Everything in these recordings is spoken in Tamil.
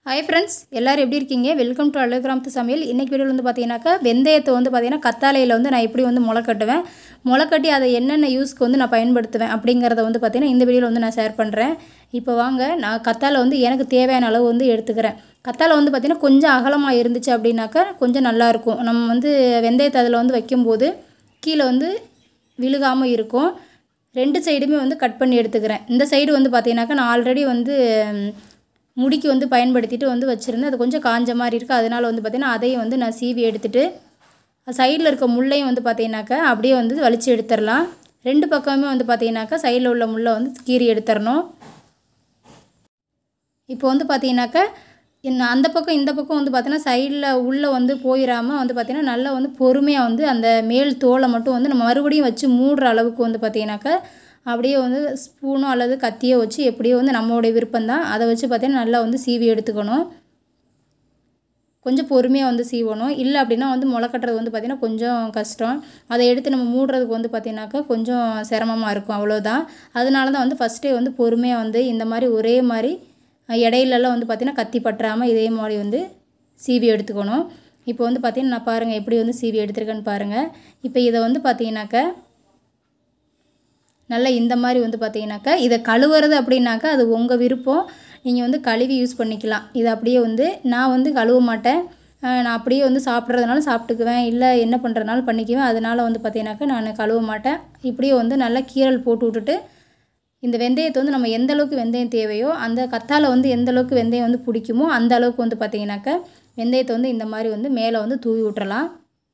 ஹாய் ஃப்ரெண்ட்ஸ் எல்லோரும் எப்படி இருக்கீங்க வெல்கம் டு அழகிராமத்து சமையல் இன்றைக்கி வீடியோவில் வந்து பார்த்தீங்கன்னாக்கா வெந்தயத்தை வந்து பார்த்தீங்கன்னா கத்தாழையில் வந்து நான் எப்படி வந்து முளை கட்டுவேன் முளை கட்டி அதை என்னென்ன யூஸ்க்கு வந்து நான் பயன்படுத்துவேன் அப்படிங்கிறத வந்து பார்த்தீங்கன்னா இந்த வீடியோவில் வந்து நான் ஷேர் பண்ணுறேன் இப்போ வாங்க நான் கத்தாழை வந்து எனக்கு தேவையான அளவு வந்து எடுத்துக்கிறேன் கத்தாழை வந்து பார்த்திங்கன்னா கொஞ்சம் அகலமாக இருந்துச்சு அப்படின்னாக்கா கொஞ்சம் நல்லாயிருக்கும் நம்ம வந்து வெந்தயத்தை அதில் வந்து வைக்கும்போது கீழே வந்து விழுகாமல் இருக்கும் ரெண்டு சைடுமே வந்து கட் பண்ணி எடுத்துக்கிறேன் இந்த சைடு வந்து பார்த்தீங்கன்னாக்கா நான் ஆல்ரெடி வந்து ம், முடிக்கு வந்து பயன்படுத்திட்டு வந்து வச்சுருந்தேன் அது கொஞ்சம் காஞ்ச மாதிரி இருக்குது அதனால் வந்து பார்த்திங்கன்னா அதையும் வந்து நான் சீவி எடுத்துட்டு சைடில் இருக்க முள்ளையும் வந்து பார்த்தீங்கன்னாக்கா அப்படியே வந்து வலிச்சு எடுத்துடலாம் ரெண்டு பக்கமுமே வந்து பார்த்தீங்கன்னாக்கா சைடில் உள்ள முள்ளை வந்து கீறி எடுத்துடணும் இப்போ வந்து பார்த்தீங்கன்னாக்கா இந்த அந்த பக்கம் இந்த பக்கம் வந்து பார்த்தீங்கன்னா சைடில் உள்ளே வந்து போயிடாமல் வந்து பார்த்தீங்கன்னா நல்லா வந்து பொறுமையாக வந்து அந்த மேல் தோலை மட்டும் வந்து நம்ம மறுபடியும் வச்சு மூடுற அளவுக்கு வந்து பார்த்தீங்கன்னாக்கா அப்படியே வந்து ஸ்பூனோ அல்லது கத்தியோ வச்சு எப்படியோ வந்து நம்மளுடைய விருப்பம் தான் அதை வச்சு பார்த்தீங்கன்னா நல்லா வந்து சீவி எடுத்துக்கணும் கொஞ்சம் பொறுமையாக வந்து சீவணும் இல்லை அப்படின்னா வந்து முளை கட்டுறது வந்து பார்த்திங்கன்னா கொஞ்சம் கஷ்டம் அதை எடுத்து நம்ம மூடுறதுக்கு வந்து பார்த்திங்கனாக்கா கொஞ்சம் சிரமமாக இருக்கும் அவ்வளோதான் அதனால தான் வந்து ஃபஸ்ட்டே வந்து பொறுமையாக வந்து இந்த மாதிரி ஒரே மாதிரி அஹ், இடையிலலாம் வந்து பார்த்திங்கன்னா கத்தி பற்றாமல் இதே மாதிரி வந்து சீவி எடுத்துக்கணும் இப்போ வந்து பார்த்திங்கன்னா நான் பாருங்கள் எப்படி வந்து சீவி எடுத்திருக்கேன்னு பாருங்கள் இப்போ இதை வந்து பார்த்திங்கனாக்கா நல்லா இந்த மாதிரி வந்து பார்த்தீங்கன்னாக்கா இதை கழுவுறது அப்படின்னாக்கா அது உங்கள் விருப்பம் நீங்கள் வந்து கழுவி யூஸ் பண்ணிக்கலாம் இது அப்படியே வந்து நான் வந்து கழுவ மாட்டேன் அஹ் நான் அப்படியே வந்து சாப்பிட்றதுனால சாப்பிட்டுக்குவேன் இல்லை என்ன பண்ணுறதுனாலும் பண்ணிக்குவேன் அதனால் வந்து பார்த்தீங்கன்னாக்கா நான் கழுவ மாட்டேன் இப்படியே வந்து நல்லா கீரல் போட்டு விட்டுட்டு இந்த வெந்தயத்தை வந்து நம்ம எந்த அளவுக்கு வெந்தயம் தேவையோ அந்த கத்தாழை வந்து எந்த அளவுக்கு வெந்தயம் வந்து பிடிக்குமோ அந்த அளவுக்கு வந்து பார்த்தீங்கன்னாக்கா வெந்தயத்தை வந்து இந்த மாதிரி வந்து மேலே வந்து தூவி விட்டுறலாம்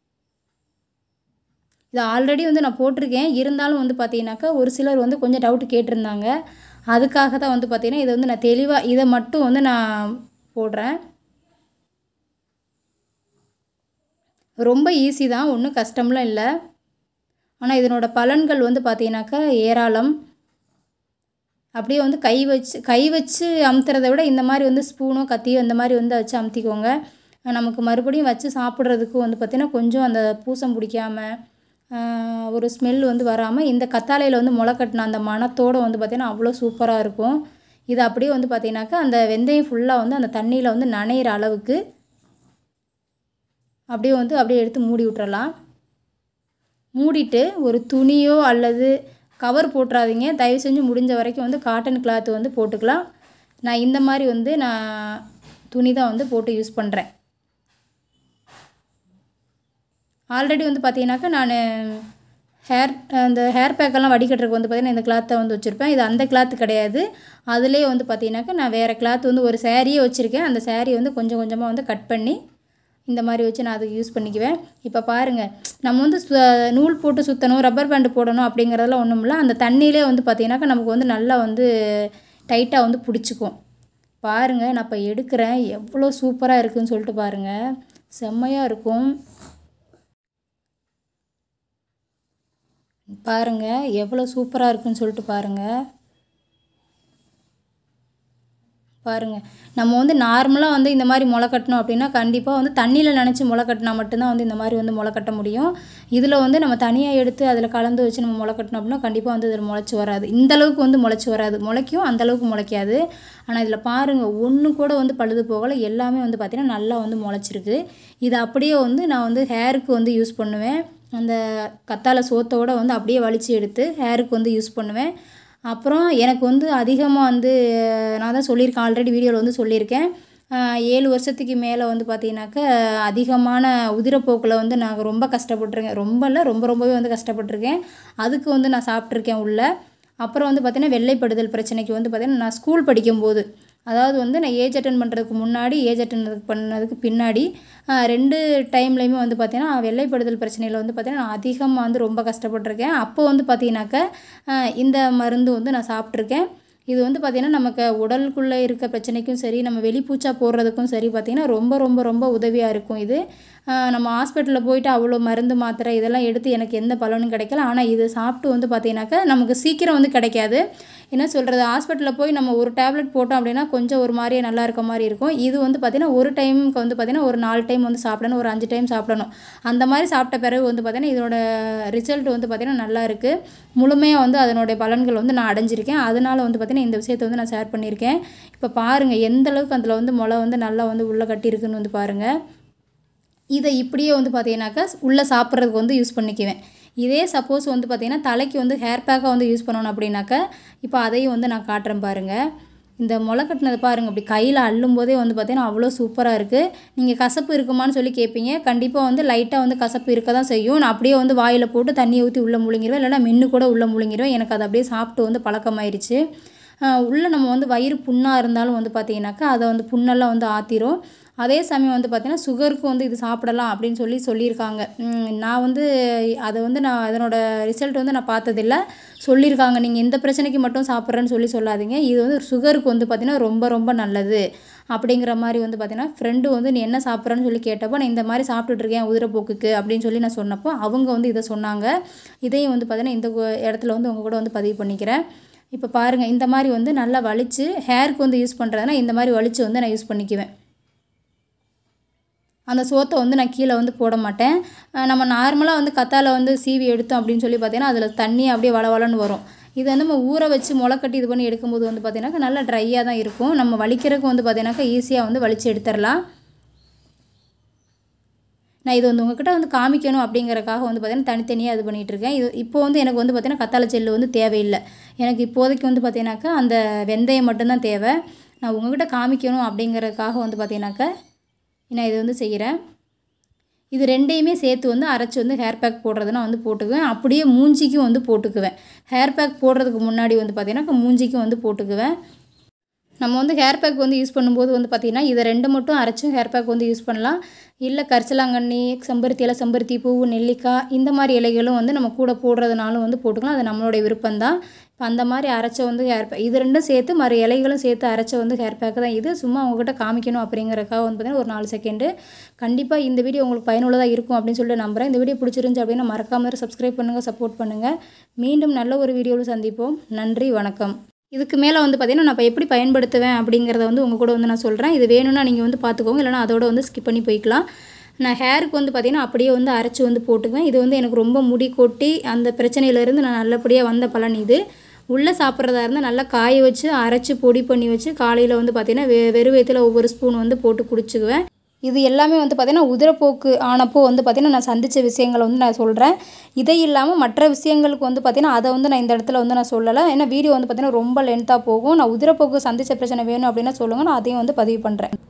இது ஆல்ரெடி வந்து நான் போட்டிருக்கேன் இருந்தாலும் வந்து பார்த்தீங்கன்னாக்கா ஒரு சிலர் வந்து கொஞ்சம் டவுட் கேட்டிருந்தாங்க அதுக்காக தான் வந்து பார்த்தீங்கன்னா இதை வந்து நான் தெளிவாக இதை மட்டும் வந்து நான் போடுறேன் ரொம்ப ஈஸி தான் ஒன்றும் கஷ்டம்லாம் இல்லை ஆனால் இதனோட பலன்கள் வந்து பார்த்தீங்கன்னாக்கா ஏராளம் அப்படியே வந்து கை வச்சு கை வச்சு அமுத்துறதை விட இந்த மாதிரி வந்து ஸ்பூனோ கத்தியோ இந்த மாதிரி வந்து வச்சு அமுத்திக்கோங்க நமக்கு மறுபடியும் வச்சு சாப்பிட்றதுக்கு வந்து பார்த்திங்கன்னா கொஞ்சம் அந்த பூசம் பிடிக்காம ஆஹ், ஒரு ஸ்மெல் வந்து வராமல் இந்த கத்தாழையில் வந்து முளை கட்டின அந்த மணத்தோடு வந்து பார்த்திங்கன்னா அவ்வளோ சூப்பராக இருக்கும் இது அப்படியே வந்து பார்த்திங்கனாக்கா அந்த வெந்தயம் ஃபுல்லாக வந்து அந்த தண்ணியில் வந்து நனையிற அளவுக்கு அப்படியே வந்து அப்படியே எடுத்து மூடி விட்டுறலாம் மூடிட்டு ஒரு துணியோ அல்லது கவர் போட்டுறாதீங்க தயவு செஞ்சு முடிஞ்ச வரைக்கும் வந்து காட்டன் கிளாத் வந்து போட்டுக்கலாம் நான் இந்த மாதிரி வந்து நான் துணி தான் வந்து போட்டு யூஸ் பண்ணுறேன் ஆல்ரெடி வந்து பார்த்தீங்கன்னாக்கா நான் ஹேர் அந்த ஹேர் பேக்கெல்லாம் வடிகட்டுறதுக்கு வந்து பார்த்தீங்கன்னா இந்த கிளாத்தை வந்து வச்சுருப்பேன் இது அந்த கிளாத் கிடையாது அதுலேயே வந்து பார்த்தீங்கன்னாக்கா நான் வேறு கிளாத் வந்து ஒரு சாரியே வச்சுருக்கேன் அந்த saree வந்து கொஞ்சம் கொஞ்சமாக வந்து கட் பண்ணி இந்த மாதிரி வச்சு நான் அதுக்கு யூஸ் பண்ணிக்குவேன் இப்போ பாருங்கள் நம்ம வந்து சு- நூல் போட்டு சுற்றணும் ரப்பர் பேண்டு போடணும் அப்படிங்கிறதெல்லாம் ஒன்றும் இல்லை அந்த தண்ணியிலே வந்து பார்த்தீங்கன்னாக்கா நமக்கு வந்து நல்லா வந்து டைட்டாக வந்து பிடிச்சிக்கும் பாருங்கள் நான் இப்போ எடுக்கிறேன் எவ்வளோ சூப்பராக இருக்குன்னு சொல்லிட்டு பாருங்கள் செம்மையாக இருக்கும் பாருங்கள் எவ்வளோ சூப்பராக இருக்குன்னு சொல்லிட்டு பாருங்கள் பாருங்கள் நம்ம வந்து நார்மலாக வந்து இந்த மாதிரி முளை கட்டணும் அப்படின்னா கண்டிப்பாக வந்து தண்ணியில் நினச்சி முளை கட்டினா மட்டும்தான் வந்து இந்த மாதிரி வந்து முளை கட்ட முடியும் இதில் வந்து நம்ம தனியாக எடுத்து அதில் கலந்து வச்சு நம்ம முளை கட்டினோம் அப்படின்னா கண்டிப்பாக வந்து இதில் முளைச்சி வராது இந்த அளவுக்கு வந்து முளைச்சி வராது முளைக்கும் அந்த அளவுக்கு முளைக்காது ஆனால் இதில் பாருங்கள் ஒன்று கூட வந்து பழுது போகலை எல்லாமே வந்து பார்த்திங்கன்னா நல்லா வந்து முளைச்சிருக்கு இது அப்படியே வந்து நான் வந்து ஹேருக்கு வந்து யூஸ் பண்ணுவேன் அந்த கத்தாழை சோத்தோட வந்து அப்படியே வலிச்சு எடுத்து ஹேருக்கு வந்து யூஸ் பண்ணுவேன் அப்புறம் எனக்கு வந்து அதிகமாக வந்து நான் தான் சொல்லியிருக்கேன் ஆல்ரெடி வீடியோவில் வந்து சொல்லியிருக்கேன் ஆஹ் ஏழு வருஷத்துக்கு மேலே வந்து பார்த்தீங்கன்னாக்கா அதிகமான உதிரப்போக்கில் வந்து நான் ரொம்ப கஷ்டப்பட்டிருக்கேன் ரொம்ப இல்லை ரொம்ப ரொம்பவே வந்து கஷ்டப்பட்டிருக்கேன் அதுக்கு வந்து நான் சாப்பிட்ருக்கேன் உள்ள அப்புறம் வந்து பார்த்தீங்கன்னா வெள்ளைப்படுதல் பிரச்சனைக்கு வந்து பார்த்தீங்கன்னா நான் ஸ்கூல் படிக்கும்போது அதாவது வந்து நான் ஏஜ் அட்டன் பண்ணுறதுக்கு முன்னாடி ஏஜ் அட்டன் பண்ணதுக்கு பின்னாடி ஆஹ் ரெண்டு டைம்லேயுமே வந்து பார்த்தீங்கன்னா வெள்ளைப்படுதல் பிரச்சனையில் வந்து பார்த்தீங்கன்னா நான் அதிகமாக வந்து ரொம்ப கஷ்டப்பட்டிருக்கேன் அப்போ வந்து பார்த்தீங்கன்னாக்கா ஆஹ் இந்த மருந்து வந்து நான் சாப்பிட்ருக்கேன் இது வந்து பார்த்திங்கன்னா நமக்கு உடலுக்குள்ளே இருக்க பிரச்சனைக்கும் சரி நம்ம வெளிப்பூச்சா போடுறதுக்கும் சரி பார்த்திங்கன்னா ரொம்ப ரொம்ப ரொம்ப உதவியாக இருக்கும் இது ஆஹ் நம்ம ஹாஸ்பிட்டலில் போயிட்டு அவ்வளோ மருந்து மாத்திரை இதெல்லாம் எடுத்து எனக்கு எந்த பலனும் கிடைக்கல ஆனால் இது சாப்பிட்டு வந்து பார்த்திங்கனாக்கா நமக்கு சீக்கிரம் வந்து கிடைக்காது என்ன சொல்கிறது ஹாஸ்பிட்டலில் போய் நம்ம ஒரு டேப்லெட் போட்டோம் அப்படின்னா கொஞ்சம் ஒரு மாதிரியே நல்லா இருக்க மாதிரி இருக்கும் இது வந்து பார்த்திங்கன்னா ஒரு டைமுக்கு வந்து பார்த்திங்கன்னா ஒரு நாலு டைம் வந்து சாப்பிடணும் ஒரு அஞ்சு டைம் சாப்பிடணும் அந்த மாதிரி சாப்பிட்ட பிறகு வந்து பார்த்திங்கன்னா இதோட ரிசல்ட் வந்து பார்த்திங்கன்னா நல்லா இருக்குது முழுமையாக வந்து அதனுடைய பலன்கள் வந்து நான் அடைஞ்சிருக்கேன் அதனால வந்து பார்த்திங்கன்னா இந்த விஷயத்தை வந்து நான் ஷேர் பண்ணியிருக்கேன் இப்போ பாருங்கள் எந்த அளவுக்கு அதில் வந்து முளை வந்து நல்லா வந்து உள்ளே கட்டியிருக்குன்னு வந்து பாருங்கள் இதை இப்படியே வந்து பார்த்தீங்கன்னாக்கா உள்ளே சாப்பிட்றதுக்கு வந்து யூஸ் பண்ணிக்குவேன் இதே சப்போஸ் வந்து பார்த்திங்கன்னா தலைக்கு வந்து ஹேர் பேக்காக வந்து யூஸ் பண்ணணும் அப்படின்னாக்கா இப்போ அதையும் வந்து நான் காட்டுறேன் பாருங்கள் இந்த முளை கட்டினதை பாருங்கள் அப்படி கையில் அள்ளும் போதே வந்து பார்த்திங்கன்னா அவ்வளோ சூப்பராக இருக்குது நீங்கள் கசப்பு இருக்குமான்னு சொல்லி கேட்பீங்க கண்டிப்பாக வந்து லைட்டாக வந்து கசப்பு இருக்க தான் செய்யும் நான் அப்படியே வந்து வாயில் போட்டு தண்ணியை ஊற்றி உள்ளே முழுங்கிடுவேன் இல்லைனா மென்று கூட உள்ளே முழுங்கிடுவேன் எனக்கு அது அப்படியே சாப்பிட்டு வந்து பழக்கமாயிருச்சு உள்ளே நம்ம வந்து வயிறு புண்ணாக இருந்தாலும் வந்து பார்த்திங்கனாக்கா அதை வந்து புண்ணெல்லாம் வந்து ஆற்றிரும் அதே சமயம் வந்து பார்த்திங்கன்னா சுகருக்கு வந்து இது சாப்பிடலாம் அப்படின்னு சொல்லி சொல்லியிருக்காங்க நான் வந்து அதை வந்து நான் அதனோட ரிசல்ட் வந்து நான் பார்த்ததில்ல சொல்லியிருக்காங்க நீங்கள் இந்த பிரச்சனைக்கு மட்டும் சாப்பிட்றேன்னு சொல்லி சொல்லாதீங்க இது வந்து சுகருக்கு வந்து பார்த்திங்கன்னா ரொம்ப ரொம்ப நல்லது அப்படிங்கிற மாதிரி வந்து பார்த்திங்கன்னா ஃப்ரெண்டு வந்து நீ என்ன சாப்பிட்றேன்னு சொல்லி கேட்டப்போ நான் இந்த மாதிரி சாப்பிட்டுட்ருக்கேன் உதிரப்போக்குக்கு அப்படின்னு சொல்லி நான் சொன்னப்போ அவங்க வந்து இதை சொன்னாங்க இதையும் வந்து பார்த்திங்கன்னா இந்த இடத்துல வந்து உங்கள் கூட வந்து பதிவு பண்ணிக்கிறேன் இப்போ பாருங்கள் இந்த மாதிரி வந்து நல்லா வலித்து ஹேருக்கு வந்து யூஸ் பண்ணுறதுனா இந்த மாதிரி வலித்து வந்து நான் யூஸ் பண்ணிக்குவேன் அந்த சோத்தை வந்து நான் கீழே வந்து போட மாட்டேன் நம்ம நார்மலாக வந்து கத்தால வந்து சீவி எடுத்தோம் அப்படின்னு சொல்லி பார்த்தீங்கன்னா அதில் தண்ணி அப்படியே வளவலன்னு வரும் இதை வந்து நம்ம ஊற வச்சு முளைக்கட்டி இது பண்ணி எடுக்கும்போது வந்து பார்த்தீங்கன்னாக்கா நல்லா ட்ரையாக தான் இருக்கும் நம்ம வலிக்கிறதுக்கு வந்து பார்த்தீங்கன்னாக்கா ஈஸியாக வந்து வலித்து எடுத்துடலாம் நான் இது வந்து உங்ககிட்ட வந்து காமிக்கணும் அப்படிங்கிறக்காக வந்து பார்த்தீங்கன்னா தனித்தனியாக இது பண்ணிகிட்ருக்கேன் இது இப்போ வந்து எனக்கு வந்து பார்த்தீங்கன்னா கத்தாழை செல்லு வந்து தேவையில்லை எனக்கு இப்போதைக்கு வந்து பார்த்தீங்கன்னாக்கா அந்த வெந்தயம் மட்டும்தான் தேவை நான் உங்ககிட்ட காமிக்கணும் அப்படிங்கிறதுக்காக வந்து பார்த்தீங்கன்னாக்கா நான் இது வந்து செய்கிறேன் இது ரெண்டையுமே சேர்த்து வந்து அரைச்சி வந்து ஹேர் பேக் போடுறதுனா வந்து போட்டுக்குவேன் அப்படியே மூஞ்சிக்கும் வந்து போட்டுக்குவேன் ஹேர் பேக் போடுறதுக்கு முன்னாடி வந்து பார்த்திங்கன்னா மூஞ்சிக்கும் வந்து போட்டுக்குவேன் நம்ம வந்து ஹேர் பேக் வந்து யூஸ் பண்ணும்போது வந்து பார்த்திங்கன்னா இதை ரெண்டு மட்டும் அரைச்சும் ஹேர் பேக் வந்து யூஸ் பண்ணலாம் இல்லை கரிசலாங்கண்ணி செம்பருத்தி இலை செம்பருத்தி பூ நெல்லிக்காய் இந்த மாதிரி இலைகளும் வந்து நம்ம கூட போடுறதுனாலும் வந்து போட்டுக்கலாம் அது நம்மளுடைய விருப்பம்தான் இப்போ அந்த மாதிரி அரைச்ச வந்து ஹேர் பேக் இது ரெண்டும் சேர்த்து மறு இலைகளும் சேர்த்து அரைச்ச வந்து ஹேர் பேக் தான் இது சும்மா உங்ககிட்ட காமிக்கணும் அப்படிங்கிறக்காக வந்து பார்த்திங்கன்னா ஒரு நாலு செகண்டு கண்டிப்பாக இந்த வீடியோ உங்களுக்கு பயனுள்ளதாக இருக்கும் அப்படின்னு சொல்லிட்டு நம்புகிறேன் இந்த வீடியோ பிடிச்சிருந்துச்சு அப்படின்னா மறக்காமல் சப்ஸ்கிரைப் பண்ணுங்கள் சப்போர்ட் பண்ணுங்கள் மீண்டும் நல்ல ஒரு வீடியோவில் சந்திப்போம் நன்றி வணக்கம் இதுக்கு மேலே வந்து பார்த்திங்கன்னா நான் இப்போ எப்படி பயன்படுத்துவேன் அப்படிங்கிறத வந்து உங்கள் கூட வந்து நான் சொல்கிறேன் இது வேணும்னா நீங்கள் வந்து பார்த்துக்கோங்க இல்லைனா அதோட வந்து ஸ்கிப் பண்ணி போய்க்கலாம் நான் ஹேருக்கு வந்து பார்த்திங்கன்னா அப்படியே வந்து அரைச்சி வந்து போட்டுக்குவேன் இது வந்து எனக்கு ரொம்ப முடி கொட்டி அந்த பிரச்சனையிலேருந்து நான் நல்லபடியாக வந்த பலன் இது உள்ளே சாப்பிட்றதா இருந்தால் நல்லா காய வச்சு அரைச்சி பொடி பண்ணி வச்சு காலையில் வந்து பார்த்திங்கன்னா வெ வெறும் வயத்தில் ஒவ்வொரு ஸ்பூன் வந்து போட்டு குடிச்சுக்குவேன் இது எல்லாமே வந்து பார்த்திங்கன்னா உதிரப்போக்கு ஆனப்போ வந்து பார்த்திங்கன்னா நான் சந்தித்த விஷயங்களை வந்து நான் சொல்கிறேன் இதை இல்லாமல் மற்ற விஷயங்களுக்கு வந்து பார்த்திங்கன்னா அதை வந்து நான் இந்த இடத்துல வந்து நான் சொல்லலை ஏன்னா வீடியோ வந்து பார்த்திங்கன்னா ரொம்ப லென்த்தாக போகும் நான் உதிரப்போக்கு சந்தித்த பிரச்சனை வேணும் அப்படின்னா சொல்லுங்கள் நான் அதையும் வந்து பதிவு பண்ணுறேன்